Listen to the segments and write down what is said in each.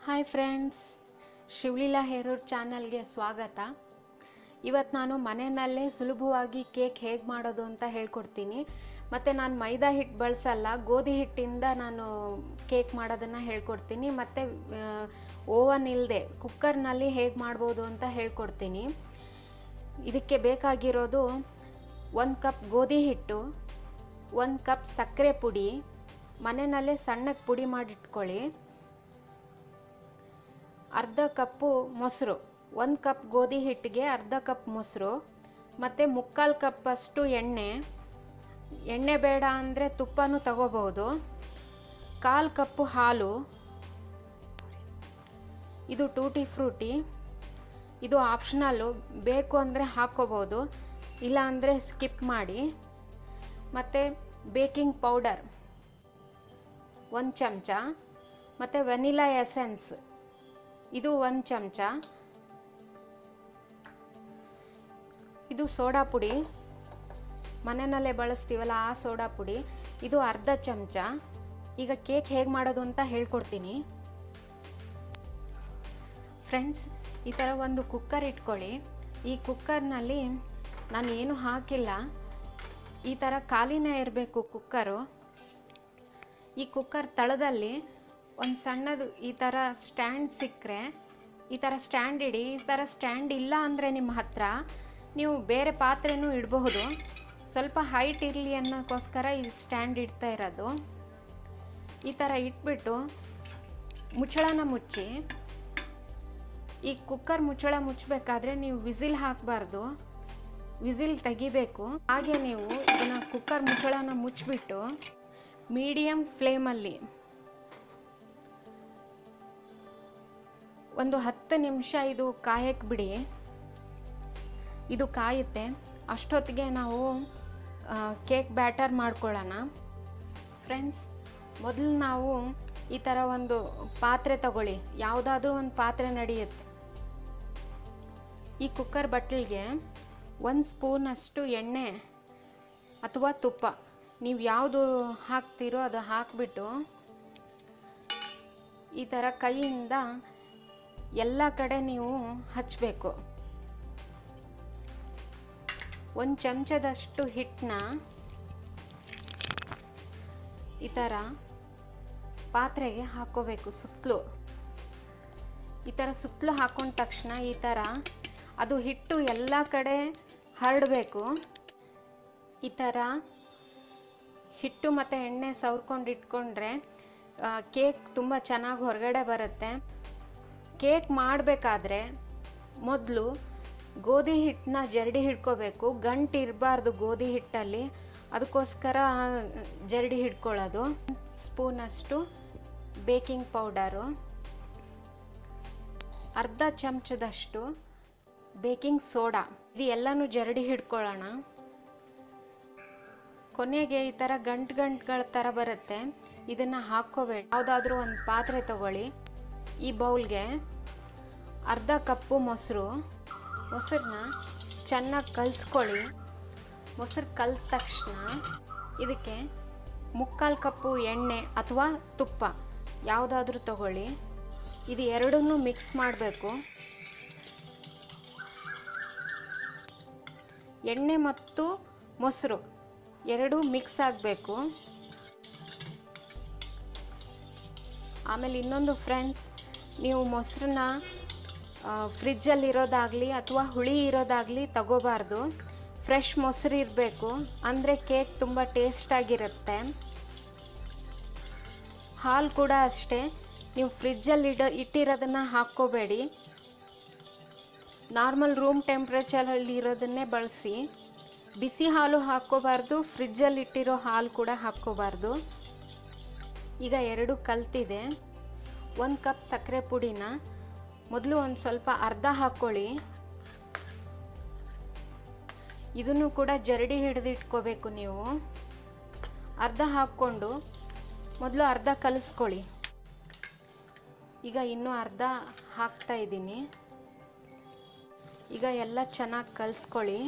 hi friends Shivaleela ಹೇರೂರ್ ಚಾನಲ್ಗೆ ಸ್ವಾಗತ ಇವತ್ತು ನಾನು ಮನೆಯಲ್ಲೇ ಸುಲಭವಾಗಿ ಕೇಕ್ ಹೇಗೆ ಮಾಡೋದು ಅಂತ ಹೇಳ್ಕೊಡ್ತೀನಿ ಮತ್ತು ನಾನು ಮೈದಾ ಹಿಟ್ಟು ಬಳಸಲ್ಲ ಗೋಧಿ ಹಿಟ್ಟಿಂದ ನಾನು ಕೇಕ್ ಮಾಡೋದನ್ನು ಹೇಳ್ಕೊಡ್ತೀನಿ ಮತ್ತು ಓವನ್ ಇಲ್ಲದೆ ಕುಕ್ಕರ್ನಲ್ಲಿ ಹೇಗೆ ಮಾಡ್ಬೋದು ಅಂತ ಹೇಳ್ಕೊಡ್ತೀನಿ ಇದಕ್ಕೆ ಬೇಕಾಗಿರೋದು ಒಂದು ಕಪ್ ಗೋಧಿ ಹಿಟ್ಟು ಒಂದು ಕಪ್ ಸಕ್ಕರೆ ಪುಡಿ ಮನೆಯಲ್ಲೇ ಸಣ್ಣಗೆ ಪುಡಿ ಮಾಡಿಟ್ಕೊಳ್ಳಿ ಅರ್ಧ ಕಪ್ಪು ಮೊಸರು ಒಂದು ಕಪ್ ಗೋಧಿ ಹಿಟ್ಟಿಗೆ ಅರ್ಧ ಕಪ್ ಮೊಸರು ಮತ್ತು ಮುಕ್ಕಾಲು ಕಪ್ಪಷ್ಟು ಎಣ್ಣೆ ಎಣ್ಣೆ ಬೇಡ ಅಂದರೆ ತುಪ್ಪನೂ ತಗೋಬೋದು ಕಾಲು ಕಪ್ಪು ಹಾಲು ಇದು ಟೂಟಿ ಫ್ರೂಟಿ ಇದು ಆಪ್ಷನಲ್ಲು ಬೇಕು ಅಂದರೆ ಹಾಕ್ಕೋಬೋದು ಇಲ್ಲ ಅಂದರೆ ಸ್ಕಿಪ್ ಮಾಡಿ ಮತ್ತು ಬೇಕಿಂಗ್ ಪೌಡರ್ ಒಂದು ಚಮಚ ಮತ್ತು ವೆನಿಲಾ ಎಸೆನ್ಸ್ ಇದು ಒಂದು ಚಮಚ ಇದು ಸೋಡಾ ಪುಡಿ ಮನೆಯಲ್ಲೇ ಬಳಸ್ತೀವಲ್ಲ ಆ ಸೋಡಾ ಪುಡಿ ಇದು ಅರ್ಧ ಚಮಚ ಈಗ ಕೇಕ್ ಹೇಗೆ ಮಾಡೋದು ಅಂತ ಹೇಳ್ಕೊಡ್ತೀನಿ ಫ್ರೆಂಡ್ಸ್ ಈ ಥರ ಒಂದು ಕುಕ್ಕರ್ ಇಟ್ಕೊಳ್ಳಿ ಈ ಕುಕ್ಕರ್ನಲ್ಲಿ ನಾನು ಏನು ಹಾಕಿಲ್ಲ ಈ ಥರ ಖಾಲಿನೇ ಇರಬೇಕು ಕುಕ್ಕರು ಈ ಕುಕ್ಕರ್ ತಳದಲ್ಲಿ ಒಂದು ಸಣ್ಣದು ಈ ಥರ ಸ್ಟ್ಯಾಂಡ್ ಸಿಕ್ಕರೆ ಈ ಥರ ಸ್ಟ್ಯಾಂಡ್ ಇಡಿ ಈ ಥರ ಸ್ಟ್ಯಾಂಡ್ ಇಲ್ಲ ಅಂದರೆ ನಿಮ್ಮ ಹತ್ರ ನೀವು ಬೇರೆ ಪಾತ್ರೆನೂ ಇಡಬಹುದು ಸ್ವಲ್ಪ ಹೈಟ್ ಇರಲಿ ಅನ್ನೋಕ್ಕೋಸ್ಕರ ಈ ಸ್ಟ್ಯಾಂಡ್ ಇಡ್ತಾ ಇರೋದು ಈ ಥರ ಇಟ್ಬಿಟ್ಟು ಮುಚ್ಚಳನ ಮುಚ್ಚಿ ಈ ಕುಕ್ಕರ್ ಮುಚ್ಚಳ ಮುಚ್ಚಬೇಕಾದ್ರೆ ನೀವು ವಿಸಿಲ್ ಹಾಕಬಾರ್ದು ವಿಸಿಲ್ ತೆಗಿಬೇಕು ಹಾಗೆ ನೀವು ಇದನ್ನು ಕುಕ್ಕರ್ ಮುಚ್ಚಳನ ಮುಚ್ಚಿಬಿಟ್ಟು ಮೀಡಿಯಮ್ ಫ್ಲೇಮಲ್ಲಿ ಒಂದು ಹತ್ತು ನಿಮಿಷ ಇದು ಕಾಯಕ್ಕೆ ಬಿಡಿ ಇದು ಕಾಯುತ್ತೆ ಅಷ್ಟೊತ್ತಿಗೆ ನಾವು ಕೇಕ್ ಬ್ಯಾಟರ್ ಮಾಡ್ಕೊಳ್ಳೋಣ ಫ್ರೆಂಡ್ಸ್ ಮೊದಲು ನಾವು ಈ ಥರ ಒಂದು ಪಾತ್ರೆ ತಗೊಳ್ಳಿ ಯಾವುದಾದ್ರೂ ಒಂದು ಪಾತ್ರೆ ನಡೆಯುತ್ತೆ ಈ ಕುಕ್ಕರ್ ಬಟ್ಲಿಗೆ ಒಂದು ಸ್ಪೂನಷ್ಟು ಎಣ್ಣೆ ಅಥವಾ ತುಪ್ಪ ನೀವು ಯಾವುದು ಹಾಕ್ತೀರೋ ಅದು ಹಾಕಿಬಿಟ್ಟು ಈ ಥರ ಕೈಯಿಂದ ಎಲ್ಲ ಕಡೆ ನೀವು ಹಚ್ಚಬೇಕು ಒಂದು ಚಮಚದಷ್ಟು ಹಿಟ್ಟನ್ನ ಈ ಥರ ಪಾತ್ರೆಗೆ ಹಾಕೋಬೇಕು ಸುತ್ತಲೂ ಈ ಥರ ಸುತ್ತಲೂ ಹಾಕೊಂಡ ತಕ್ಷಣ ಈ ಥರ ಅದು ಹಿಟ್ಟು ಎಲ್ಲ ಕಡೆ ಹರಡಬೇಕು ಈ ಥರ ಹಿಟ್ಟು ಮತ್ತು ಎಣ್ಣೆ ಸವ್ರ್ಕೊಂಡು ಇಟ್ಕೊಂಡ್ರೆ ಕೇಕ್ ತುಂಬ ಚೆನ್ನಾಗಿ ಹೊರಗಡೆ ಬರುತ್ತೆ ಕೇಕ್ ಮಾಡಬೇಕಾದ್ರೆ ಮೊದಲು ಗೋಧಿ ಹಿಟ್ಟನ್ನ ಜರಡಿ ಹಿಡ್ಕೋಬೇಕು ಗಂಟು ಇರಬಾರ್ದು ಗೋಧಿ ಹಿಟ್ಟಲ್ಲಿ ಅದಕ್ಕೋಸ್ಕರ ಜರಡಿ ಹಿಡ್ಕೊಳ್ಳೋದು ಸ್ಪೂನಷ್ಟು ಬೇಕಿಂಗ್ ಪೌಡರು ಅರ್ಧ ಚಮಚದಷ್ಟು ಬೇಕಿಂಗ್ ಸೋಡಾ ಇದು ಎಲ್ಲನೂ ಜರಡಿ ಹಿಡ್ಕೊಳ್ಳೋಣ ಕೊನೆಗೆ ಈ ಥರ ಗಂಟು ಗಂಟುಗಳ ಥರ ಬರುತ್ತೆ ಇದನ್ನು ಹಾಕ್ಕೋಬೇಡಿ ಯಾವುದಾದ್ರೂ ಒಂದು ಪಾತ್ರೆ ತಗೊಳ್ಳಿ ಈ ಬೌಲ್ಗೆ ಅರ್ಧ ಕಪ್ಪು ಮೊಸರು ಮೊಸರನ್ನ ಚೆನ್ನಾಗಿ ಕಲಿಸ್ಕೊಳ್ಳಿ ಮೊಸರು ಕಲ್ತ ತಕ್ಷಣ ಇದಕ್ಕೆ ಮುಕ್ಕಾಲು ಕಪ್ಪು ಎಣ್ಣೆ ಅಥವಾ ತುಪ್ಪ ಯಾವುದಾದ್ರೂ ತಗೊಳ್ಳಿ ಇದು ಎರಡನ್ನೂ ಮಿಕ್ಸ್ ಮಾಡಬೇಕು ಎಣ್ಣೆ ಮತ್ತು ಮೊಸರು ಎರಡೂ ಮಿಕ್ಸ್ ಆಗಬೇಕು ಆಮೇಲೆ ಇನ್ನೊಂದು ಫ್ರೆಂಡ್ಸ್ ನೀವು ಮೊಸರನ್ನ ಫ್ರಿಜ್ಜಲ್ಲಿ ಇರೋದಾಗಲಿ ಅಥವಾ ಹುಳಿ ಇರೋದಾಗಲಿ ತಗೋಬಾರ್ದು ಫ್ರೆಶ್ ಮೊಸರು ಇರಬೇಕು ಅಂದರೆ ಕೇಕ್ ತುಂಬ ಟೇಸ್ಟಾಗಿರುತ್ತೆ ಹಾಲು ಕೂಡ ಅಷ್ಟೇ ನೀವು ಫ್ರಿಜ್ಜಲ್ಲಿ ಇಡೋ ಇಟ್ಟಿರೋದನ್ನು ಹಾಕ್ಕೋಬೇಡಿ ನಾರ್ಮಲ್ ರೂಮ್ ಟೆಂಪ್ರೇಚರಲ್ಲಿ ಇರೋದನ್ನೇ ಬಳಸಿ ಬಿಸಿ ಹಾಲು ಹಾಕ್ಕೋಬಾರ್ದು ಫ್ರಿಜ್ಜಲ್ಲಿ ಇಟ್ಟಿರೋ ಹಾಲು ಕೂಡ ಹಾಕ್ಕೋಬಾರ್ದು ಈಗ ಎರಡು ಕಲ್ತಿದೆ ಒಂದು ಕಪ್ ಸಕ್ಕರೆ ಪುಡಿನ ಮೊದಲು ಒಂದು ಸ್ವಲ್ಪ ಅರ್ಧ ಹಾಕ್ಕೊಳ್ಳಿ ಇದನ್ನು ಕೂಡ ಜರಡಿ ಹಿಡಿದಿಟ್ಕೋಬೇಕು ನೀವು ಅರ್ಧ ಹಾಕ್ಕೊಂಡು ಮೊದಲು ಅರ್ಧ ಕಲಿಸ್ಕೊಳ್ಳಿ ಈಗ ಇನ್ನೂ ಅರ್ಧ ಹಾಕ್ತಾ ಇದ್ದೀನಿ ಈಗ ಎಲ್ಲ ಚೆನ್ನಾಗಿ ಕಲಿಸ್ಕೊಳ್ಳಿ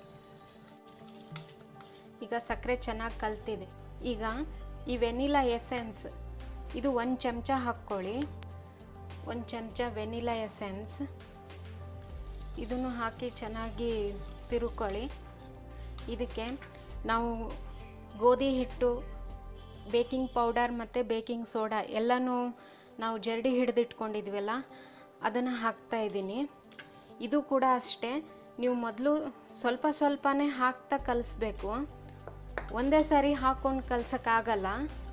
ಈಗ ಸಕ್ಕರೆ ಚೆನ್ನಾಗಿ ಕಲ್ತಿದೆ ಈಗ ಈ ವೆನಿಲಾ ಎಸೆನ್ಸ್ ಇದು ಒಂದು ಚಮಚ ಹಾಕ್ಕೊಳ್ಳಿ ಒಂದು ಚಮಚ ವೆನಿಲಾ ಎಸೆನ್ಸ್ ಇದನ್ನು ಹಾಕಿ ಚೆನ್ನಾಗಿ ತಿರುಕೊಳ್ಳಿ ಇದಕ್ಕೆ ನಾವು ಗೋಧಿ ಹಿಟ್ಟು ಬೇಕಿಂಗ್ ಪೌಡರ್ ಮತ್ತು ಬೇಕಿಂಗ್ ಸೋಡಾ ಎಲ್ಲನೂ ನಾವು ಜರಡಿ ಹಿಡಿದಿಟ್ಕೊಂಡಿದ್ವಲ್ಲ ಅದನ್ನು ಹಾಕ್ತಾ ಇದ್ದೀನಿ ಇದು ಕೂಡ ಅಷ್ಟೇ ನೀವು ಮೊದಲು ಸ್ವಲ್ಪ ಸ್ವಲ್ಪನೇ ಹಾಕ್ತಾ ಕಲಿಸ್ಬೇಕು ಒಂದೇ ಸಾರಿ ಹಾಕ್ಕೊಂಡು ಕಲ್ಸೋಕ್ಕಾಗಲ್ಲ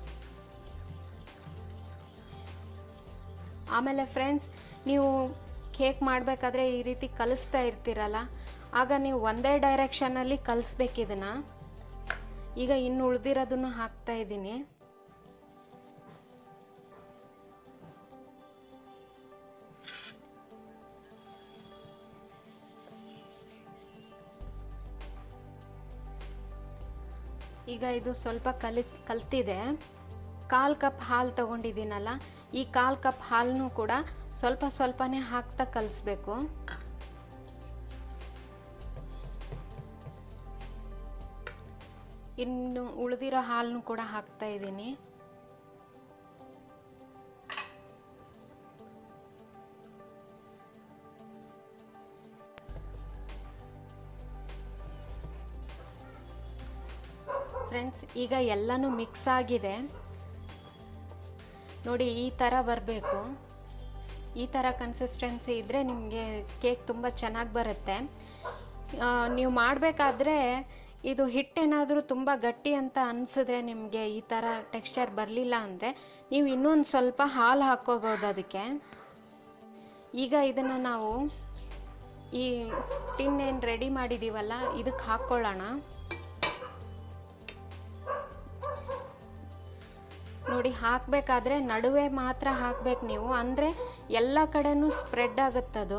ಆಮೇಲೆ ಫ್ರೆಂಡ್ಸ್ ನೀವು ಕೇಕ್ ಮಾಡಬೇಕಾದ್ರೆ ಈ ರೀತಿ ಕಲಿಸ್ತಾ ಇರ್ತೀರಲ್ಲ ಆಗ ನೀವು ಒಂದೇ ಡೈರೆಕ್ಷನಲ್ಲಿ ಕಲಿಸ್ಬೇಕು ಇದನ್ನು ಈಗ ಇನ್ನು ಉಳಿದಿರೋದನ್ನು ಹಾಕ್ತಾ ಇದ್ದೀನಿ ಈಗ ಇದು ಸ್ವಲ್ಪ ಕಲಿ ಕಲ್ತಿದೆ ಕಾಲು ಕಪ್ ಹಾಲು ತೊಗೊಂಡಿದ್ದೀನಲ್ಲ ಈ ಕಾಲು ಕಪ್ ಹಾಲನ್ನು ಕೂಡ ಸ್ವಲ್ಪ ಸ್ವಲ್ಪನೇ ಹಾಕ್ತಾ ಕಲಿಸ್ಬೇಕು ಇನ್ನು ಉಳಿದಿರೋ ಹಾಲನ್ನು ಕೂಡ ಹಾಕ್ತಾ ಇದ್ದೀನಿ ಫ್ರೆಂಡ್ಸ್ ಈಗ ಎಲ್ಲನೂ ಮಿಕ್ಸ್ ಆಗಿದೆ ನೋಡಿ ಈ ಥರ ಬರಬೇಕು ಈ ಥರ ಕನ್ಸಿಸ್ಟೆನ್ಸಿ ಇದ್ದರೆ ನಿಮಗೆ ಕೇಕ್ ತುಂಬ ಚೆನ್ನಾಗಿ ಬರುತ್ತೆ ಆ, ನೀವು ಮಾಡಬೇಕಾದ್ರೆ ಇದು ಹಿಟ್ಟೇನಾದರೂ ತುಂಬ ಗಟ್ಟಿ ಅಂತ ಅನಿಸಿದ್ರೆ ನಿಮಗೆ ಈ ಥರ ಟೆಕ್ಸ್ಚರ್ ಬರಲಿಲ್ಲ ಅಂದರೆ ನೀವು ಇನ್ನೊಂದು ಸ್ವಲ್ಪ ಹಾಲು ಹಾಕ್ಕೋಬೋದು ಅದಕ್ಕೆ ಈಗ ಇದನ್ನು ನಾವು ಈ ಟಿನ್ ಏನು ರೆಡಿ ಮಾಡಿದ್ದೀವಲ್ಲ ಇದಕ್ಕೆ ಹಾಕ್ಕೊಳ್ಳೋಣ ನೋಡಿ ಹಾಕಬೇಕಾದ್ರೆ ನಡುವೆ ಮಾತ್ರ ಹಾಕ್ಬೇಕು ನೀವು ಅಂದರೆ ಎಲ್ಲ ಕಡೆನೂ ಸ್ಪ್ರೆಡ್ ಆಗುತ್ತದು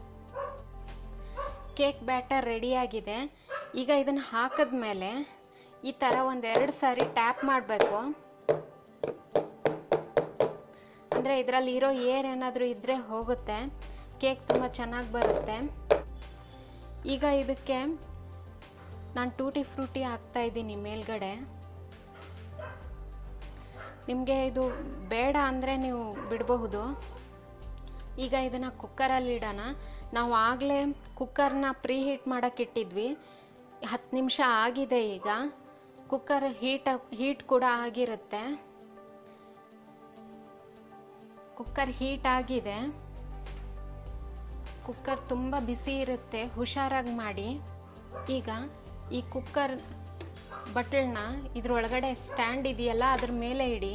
ಕೇಕ್ ಬ್ಯಾಟರ್ ರೆಡಿಯಾಗಿದೆ ಈಗ ಇದನ್ನು ಹಾಕಿದ್ಮೇಲೆ ಈ ಥರ ಒಂದೆರಡು ಸಾರಿ ಟ್ಯಾಪ್ ಮಾಡಬೇಕು ಅಂದರೆ ಇದರಲ್ಲಿ ಇರೋ ಏರ್ ಏನಾದರೂ ಇದ್ದರೆ ಹೋಗುತ್ತೆ ಕೇಕ್ ತುಂಬ ಚೆನ್ನಾಗಿ ಬರುತ್ತೆ ಈಗ ಇದಕ್ಕೆ ನಾನು ಟೂಟಿ ಫ್ರೂಟಿ ಹಾಕ್ತಾ ಇದ್ದೀನಿ ಮೇಲ್ಗಡೆ ನಿಮಗೆ ಇದು ಬೇಡ ಅಂದರೆ ನೀವು ಬಿಡಬಹುದು ಈಗ ಇದನ್ನು ಕುಕ್ಕರಲ್ಲಿ ಇಡೋಣ ನಾವು ಆಗಲೇ ಕುಕ್ಕರ್ನ ಪ್ರೀ ಹೀಟ್ ಮಾಡೋಕ್ಕೆ ಇಟ್ಟಿದ್ವಿ ಹತ್ತು ನಿಮಿಷ ಆಗಿದೆ ಈಗ ಕುಕ್ಕರ್ ಹೀಟ್ ಹೀಟ್ ಕೂಡ ಆಗಿರುತ್ತೆ ಕುಕ್ಕರ್ ಹೀಟ್ ಆಗಿದೆ ಕುಕ್ಕರ್ ತುಂಬ ಬಿಸಿ ಇರುತ್ತೆ ಹುಷಾರಾಗಿ ಮಾಡಿ ಈಗ ಈ ಕುಕ್ಕರ್ ಬಟಲ್ನ ಇದ್ರೊಳಗಡೆ ಸ್ಟ್ಯಾಂಡ್ ಇದೆಯಲ್ಲ ಅದ್ರ ಮೇಲೆ ಇಡಿ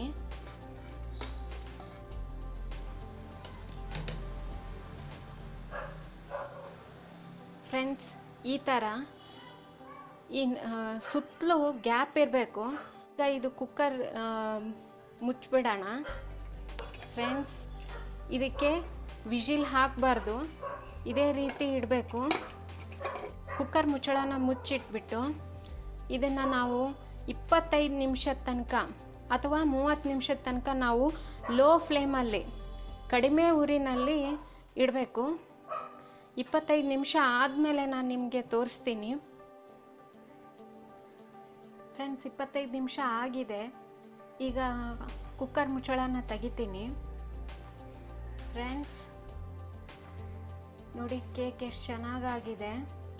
ಫ್ರೆಂಡ್ಸ್ ಈ ಥರ ಈ ಸುತ್ತಲೂ ಗ್ಯಾಪ್ ಇರಬೇಕು ಈಗ ಇದು ಕುಕ್ಕರ್ ಮುಚ್ಚಿಬಿಡೋಣ ಫ್ರೆಂಡ್ಸ್ ಇದಕ್ಕೆ ವಿಜಿಲ್ ಹಾಕಬಾರ್ದು ಇದೇ ರೀತಿ ಇಡಬೇಕು ಕುಕ್ಕರ್ ಮುಚ್ಚಳನ ಮುಚ್ಚಿಟ್ಬಿಟ್ಟು ಇದನ್ನು ನಾವು ಇಪ್ಪತ್ತೈದು ನಿಮಿಷದ ತನಕ ಅಥವಾ ಮೂವತ್ತು ನಿಮಿಷದ ತನಕ ನಾವು ಲೋ ಫ್ಲೇಮಲ್ಲಿ ಕಡಿಮೆ ಉರಿನಲ್ಲಿ ಇಡಬೇಕು ಇಪ್ಪತ್ತೈದು ನಿಮಿಷ ಆದಮೇಲೆ ನಾನು ನಿಮಗೆ ತೋರಿಸ್ತೀನಿ ಫ್ರೆಂಡ್ಸ್ ಇಪ್ಪತ್ತೈದು ನಿಮಿಷ ಆಗಿದೆ ಈಗ ಕುಕ್ಕರ್ ಮುಚ್ಚಳನ ತೆಗಿತೀನಿ ಫ್ರೆಂಡ್ಸ್ ನೋಡಿ ಕೇಕ್ ಎಷ್ಟು ಚೆನ್ನಾಗಾಗಿದೆ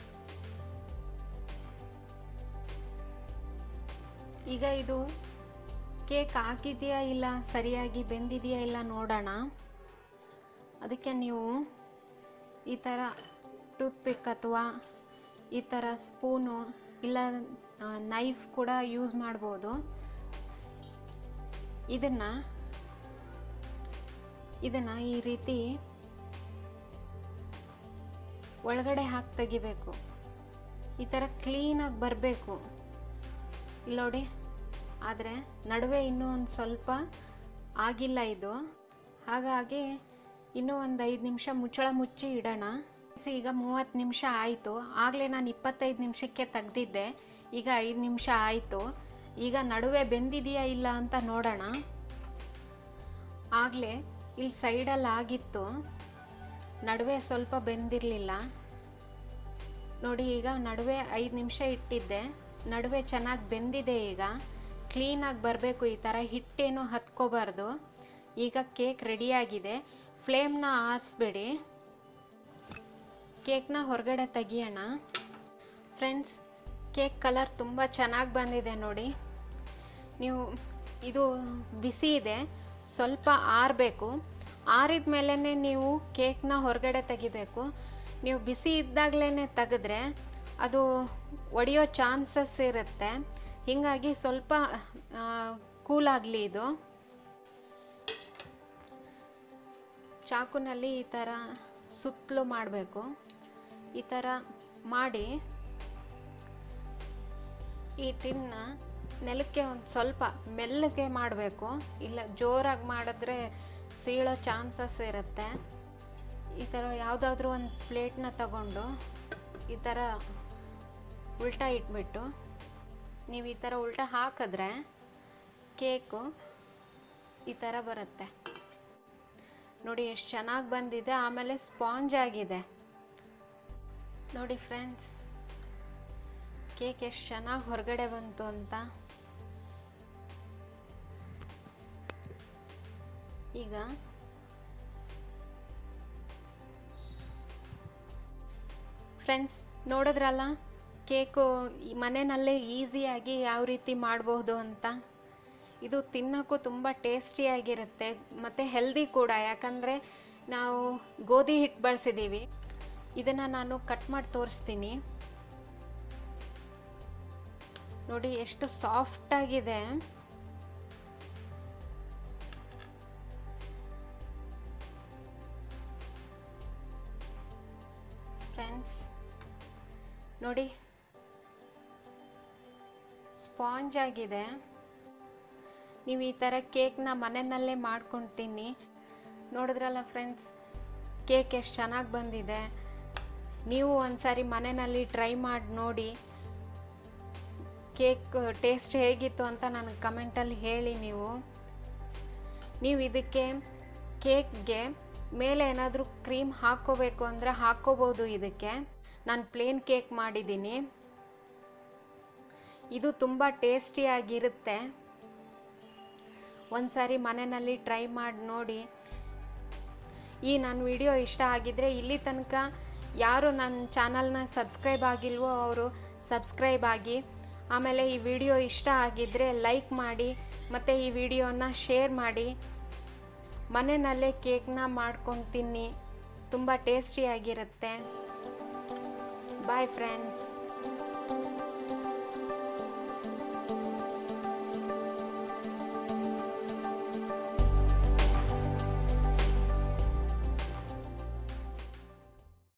ಈಗ ಇದು ಕೇಕ್ ಆಗಿದೆಯಾ ಇಲ್ಲ ಸರಿಯಾಗಿ ಬೆಂದಿದೆಯಾ ಇಲ್ಲ ನೋಡೋಣ ಅದಕ್ಕೆ ನೀವು ಈ ಥರ ಟೂತ್ಪಿಕ್ ಅಥವಾ ಈ ಥರ ಸ್ಪೂನು ಇಲ್ಲ ನೈಫ್ ಕೂಡ ಯೂಸ್ ಮಾಡ್ಬೋದು ಇದನ್ನು ಇದನ್ನು ಈ ರೀತಿ ಒಳಗಡೆ ಹಾಕಿ ತೆಗಿಬೇಕು ಈ ಥರ ಕ್ಲೀನಾಗಿ ಬರಬೇಕು ಇಲ್ಲಿ ನೋಡಿ ಆದರೆ ನಡುವೆ ಇನ್ನೂ ಒಂದು ಸ್ವಲ್ಪ ಆಗಿಲ್ಲ ಇದು ಹಾಗಾಗಿ ಇನ್ನೂ ಒಂದು ಐದು ನಿಮಿಷ ಮುಚ್ಚಳ ಮುಚ್ಚಿ ಇಡೋಣ ಈಗ ಮೂವತ್ತು ನಿಮಿಷ ಆಯಿತು ಆಗಲೇ ನಾನು ಇಪ್ಪತ್ತೈದು ನಿಮಿಷಕ್ಕೆ ತೆಗ್ದಿದ್ದೆ ಈಗ ಐದು ನಿಮಿಷ ಆಯಿತು ಈಗ ನಡುವೆ ಬೆಂದಿದೆಯಾ ಇಲ್ಲ ಅಂತ ನೋಡೋಣ ಆಗಲೇ ಇಲ್ಲಿ ಸೈಡಲ್ಲಿ ಆಗಿತ್ತು ನಡುವೆ ಸ್ವಲ್ಪ ಬೆಂದಿರಲಿಲ್ಲ ನೋಡಿ ಈಗ ನಡುವೆ ಐದು ನಿಮಿಷ ಇಟ್ಟಿದ್ದೆ ನಡುವೆ ಚೆನ್ನಾಗಿ ಬೆಂದಿದೆ ಈಗ ಕ್ಲೀನಾಗಿ ಬರಬೇಕು ಈ ಥರ ಹಿಟ್ಟೇನು ಹತ್ಕೋಬಾರ್ದು ಈಗ ಕೇಕ್ ರೆಡಿಯಾಗಿದೆ ಫ್ಲೇಮ್ನ ಆರಿಸ್ಬೇಡಿ ಕೇಕ್ನ ಹೊರಗಡೆ ತೆಗಿಯೋಣ ಫ್ರೆಂಡ್ಸ್ ಕೇಕ್ ಕಲರ್ ತುಂಬ ಚೆನ್ನಾಗಿ ಬಂದಿದೆ ನೋಡಿ ನೀವು ಇದು ಬಿಸಿ ಇದೆ ಸ್ವಲ್ಪ ಆರಬೇಕು ಆರಿದ ಮೇಲೇ ನೀವು ಕೇಕ್ನ ಹೊರಗಡೆ ತೆಗಿಬೇಕು ನೀವು ಬಿಸಿ ಇದ್ದಾಗಲೇ ತೆಗೆದ್ರೆ ಅದು ಒಡೆಯೋ ಚಾನ್ಸಸ್ ಇರುತ್ತೆ ಹೀಗಾಗಿ ಸ್ವಲ್ಪ ಕೂಲ್ ಆಗಲಿ ಇದು ಚಾಕುನಲ್ಲಿ ಈ ಥರ ಸುತ್ತಲೂ ಮಾಡಬೇಕು ಈ ಥರ ಮಾಡಿ ಈ ಟಿನ್ನ ನೆಲಕ್ಕೆ ಒಂದು ಸ್ವಲ್ಪ ಮೆಲ್ಲಗೆ ಮಾಡಬೇಕು ಇಲ್ಲ ಜೋರಾಗಿ ಮಾಡಿದ್ರೆ ಸೀಳೋ ಚಾನ್ಸಸ್ ಇರುತ್ತೆ ಈ ಥರ ಯಾವುದಾದ್ರೂ ಒಂದು ಪ್ಲೇಟ್ನ ತಗೊಂಡು ಈ ಥರ ಉಲ್ಟಾ ಇಟ್ಬಿಟ್ಟು ನೀವು ಈ ಥರ ಉಲ್ಟಾ ಹಾಕಿದ್ರೆ ಕೇಕು ಈ ಥರ ಬರುತ್ತೆ ನೋಡಿ ಎಷ್ಟು ಚೆನ್ನಾಗಿ ಬಂದಿದೆ ಆಮೇಲೆ ಸ್ಪಾಂಜ್ ಆಗಿದೆ ನೋಡಿ ಫ್ರೆಂಡ್ಸ್ ಕೇಕ್ ಎಷ್ಟು ಚೆನ್ನಾಗಿ ಹೊರಗಡೆ ಬಂತು ಅಂತ ಈಗ ಫ್ರೆಂಡ್ಸ್ ನೋಡಿದ್ರಲ್ಲ ಕೇಕು ಈ ಮನೆಯಲ್ಲೇ ಈಸಿಯಾಗಿ ಯಾವ ರೀತಿ ಮಾಡಬಹುದು ಅಂತ ಇದು ತಿನ್ನೋಕ್ಕೂ ತುಂಬ ಟೇಸ್ಟಿಯಾಗಿರುತ್ತೆ ಮತ್ತು ಹೆಲ್ದಿ ಕೂಡ ಯಾಕಂದರೆ ನಾವು ಗೋಧಿ ಹಿಟ್ಟು ಬಳಸಿದ್ದೀವಿ ಇದನ್ನು ನಾನು ಕಟ್ ಮಾಡಿ ತೋರಿಸ್ತೀನಿ ನೋಡಿ ಎಷ್ಟು ಸಾಫ್ಟಾಗಿದೆ ಫ್ರೆಂಡ್ಸ್ ನೋಡಿ ಸ್ಪಾಂಜ್ ಆಗಿದೆ ನೀವು ಈ ಥರ ಕೇಕ್ನ ಮನೆಯಲ್ಲೇ ಮಾಡ್ಕೊಂಡು ತಿನ್ನಿ ನೋಡಿದ್ರಲ್ಲ ಫ್ರೆಂಡ್ಸ್ ಕೇಕ್ ಎಷ್ಟು ಚೆನ್ನಾಗಿ ಬಂದಿದೆ ನೀವು ಒಂದ್ಸಾರಿ ಮನೆಯಲ್ಲಿ ಟ್ರೈ ಮಾಡಿ ನೋಡಿ ಕೇಕ್ ಟೇಸ್ಟ್ ಹೇಗಿತ್ತು ಅಂತ ನನಗೆ ಕಮೆಂಟಲ್ಲಿ ಹೇಳಿ ನೀವು ನೀವು ಇದಕ್ಕೆ ಕೇಕ್ಗೆ ಮೇಲೆ ಏನಾದರೂ ಕ್ರೀಮ್ ಹಾಕ್ಕೋಬೇಕು ಅಂದರೆ ಹಾಕ್ಕೋಬೋದು ಇದಕ್ಕೆ ನಾನು ಪ್ಲೇನ್ ಕೇಕ್ ಮಾಡಿದ್ದೀನಿ ಇದು ತುಂಬ ಟೇಸ್ಟಿಯಾಗಿರುತ್ತೆ ಒಂದ್ಸಾರಿ ಮನೆಯಲ್ಲಿ ಟ್ರೈ ಮಾಡಿ ನೋಡಿ ಈ ನನ್ನ ವಿಡಿಯೋ ಇಷ್ಟ ಆಗಿದ್ರೆ ಇಲ್ಲಿ ತನಕ ಯಾರು ನನ್ನ ಚಾನಲ್ನ ಸಬ್ಸ್ಕ್ರೈಬ್ ಆಗಿಲ್ವೋ ಅವರು ಸಬ್ಸ್ಕ್ರೈಬ್ ಆಗಿ ಆಮೇಲೆ ಈ ವಿಡಿಯೋ ಇಷ್ಟ ಆಗಿದ್ದರೆ ಲೈಕ್ ಮಾಡಿ ಮತ್ತು ಈ ವಿಡಿಯೋನ ಶೇರ್ ಮಾಡಿ ಮನೆಯಲ್ಲೇ ಕೇಕ್ನ ಮಾಡ್ಕೊಂಡು ತಿನ್ನಿ ತುಂಬ ಟೇಸ್ಟಿಯಾಗಿರುತ್ತೆ ಬಾಯ್ ಫ್ರೆಂಡ್ಸ್